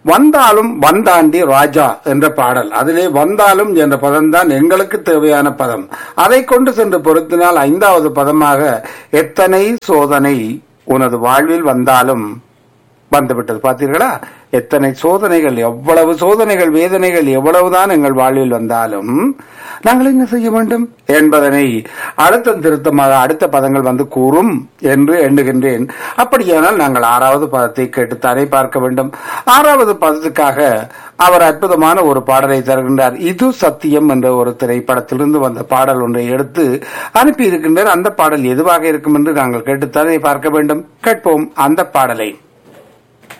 வந்தாலும் வந்தாண்டி ராஜா என்ற பாடல் அதிலே வந்தாலும் என்ற பதம் தான் எங்களுக்கு தேவையான பதம் அதை கொண்டு சென்று பொருத்தினால் ஐந்தாவது பதமாக எத்தனை சோதனை உனது வாழ்வில் வந்தாலும் வந்துவிட்டது பார்த்தீர்களா எத்தனை சோதனைகள் எவ்வளவு சோதனைகள் வேதனைகள் எவ்வளவுதான் எங்கள் வாழ்வில் வந்தாலும் நாங்கள் என்ன செய்ய வேண்டும் என்பதனை அழுத்தம் திருத்தமாக அடுத்த பதங்கள் வந்து கூறும் என்று எண்ணுகின்றேன் அப்படியானால் நாங்கள் ஆறாவது பதத்தை கேட்டுத்தானே பார்க்க வேண்டும் ஆறாவது பதத்துக்காக அவர் அற்புதமான ஒரு பாடலை தருகின்றார் இது சத்தியம் என்ற ஒரு திரைப்படத்திலிருந்து வந்த பாடல் ஒன்றை எடுத்து அனுப்பி இருக்கின்றார் அந்த பாடல் எதுவாக இருக்கும் என்று நாங்கள் கேட்டுத்தானே பார்க்க வேண்டும் கேட்போம் அந்த பாடலை